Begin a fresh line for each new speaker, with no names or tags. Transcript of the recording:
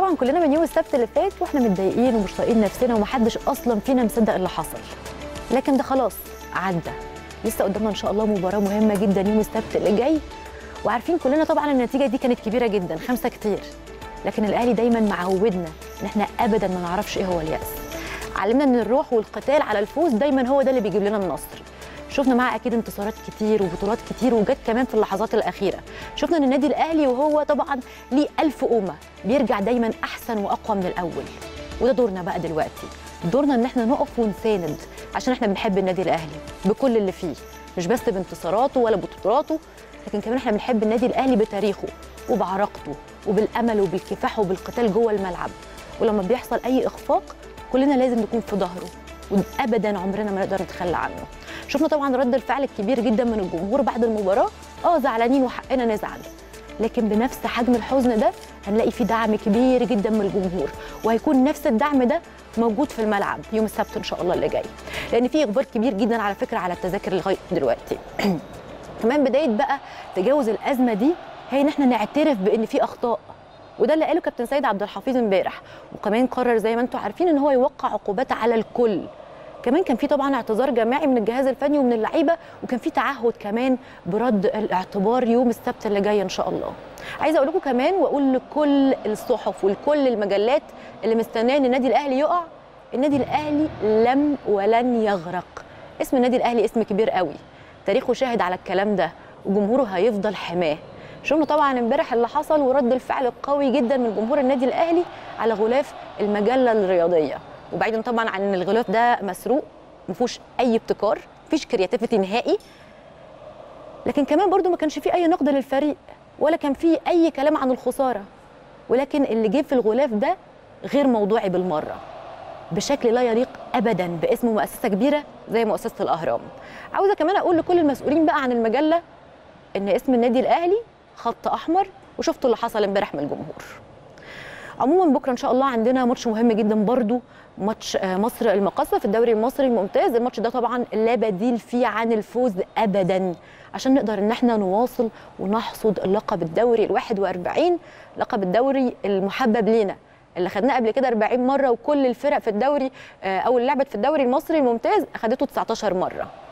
طبعا كلنا من يوم السبت اللي فات واحنا متضايقين ومش طايقين نفسنا ومحدش اصلا فينا مصدق اللي حصل لكن ده خلاص عدى لسه قدامنا ان شاء الله مباراه مهمه جدا يوم السبت اللي جاي وعارفين كلنا طبعا النتيجه دي كانت كبيره جدا خمسه كتير لكن الاهلي دايما معودنا ان احنا ابدا ما نعرفش ايه هو الياس علمنا ان الروح والقتال على الفوز دايما هو ده اللي بيجيب لنا النصر شفنا معاه اكيد انتصارات كتير وبطولات كتير وجت كمان في اللحظات الاخيره شفنا ان النادي الاهلي وهو طبعا ليه ألف قومه بيرجع دايما احسن واقوى من الاول وده دورنا بقى دلوقتي دورنا ان احنا نقف ونساند عشان احنا بنحب النادي الاهلي بكل اللي فيه مش بس بانتصاراته ولا بطولاته لكن كمان احنا بنحب النادي الاهلي بتاريخه وبعراقته وبالامل وبالكفاح وبالقتال جوه الملعب ولما بيحصل اي اخفاق كلنا لازم نكون في ظهره وابدا عمرنا ما نقدر نتخلى عنه شفنا طبعا رد الفعل الكبير جدا من الجمهور بعد المباراه اه زعلانين وحقنا نزعل لكن بنفس حجم الحزن ده هنلاقي في دعم كبير جدا من الجمهور وهيكون نفس الدعم ده موجود في الملعب يوم السبت ان شاء الله اللي جاي لان في اخبار كبير جدا على فكره على التذاكر لغايه دلوقتي كمان بدايه بقى تجاوز الازمه دي هي ان احنا نعترف بان في اخطاء وده اللي قاله كابتن سيد عبد الحفيظ امبارح وكمان قرر زي ما انتم عارفين ان هو يوقع عقوبات على الكل كمان كان في طبعا اعتذار جماعي من الجهاز الفني ومن اللعيبه وكان في تعهد كمان برد الاعتبار يوم السبت اللي جاي ان شاء الله عايزه اقول لكم كمان واقول لكل الصحف ولكل المجلات اللي مستنيه ان النادي الاهلي يقع النادي الاهلي لم ولن يغرق اسم النادي الاهلي اسم كبير قوي تاريخه شاهد على الكلام ده وجمهوره هيفضل حماه شفنا طبعا امبارح اللي حصل ورد الفعل القوي جدا من جمهور النادي الاهلي على غلاف المجله الرياضيه وبعيدا طبعا عن ان الغلاف ده مسروق ما فيهوش اي ابتكار مفيش كرياتيفيتي نهائي لكن كمان برضو ما كانش فيه اي نقد للفريق ولا كان فيه اي كلام عن الخساره ولكن اللي جه في الغلاف ده غير موضوعي بالمره بشكل لا يليق ابدا باسم مؤسسه كبيره زي مؤسسه الاهرام عاوزه كمان اقول لكل المسؤولين بقى عن المجله ان اسم النادي الاهلي خط احمر وشفتوا اللي حصل امبارح من الجمهور عموما بكره ان شاء الله عندنا ماتش مهم جدا برضو ماتش مصر المقاصه في الدوري المصري الممتاز الماتش ده طبعا لا بديل فيه عن الفوز ابدا عشان نقدر ان احنا نواصل ونحصد اللقب الدوري ال41 لقب الدوري المحبب لينا اللي خدناه قبل كده 40 مره وكل الفرق في الدوري او اللي لعبت في الدوري المصري الممتاز اخدته 19 مره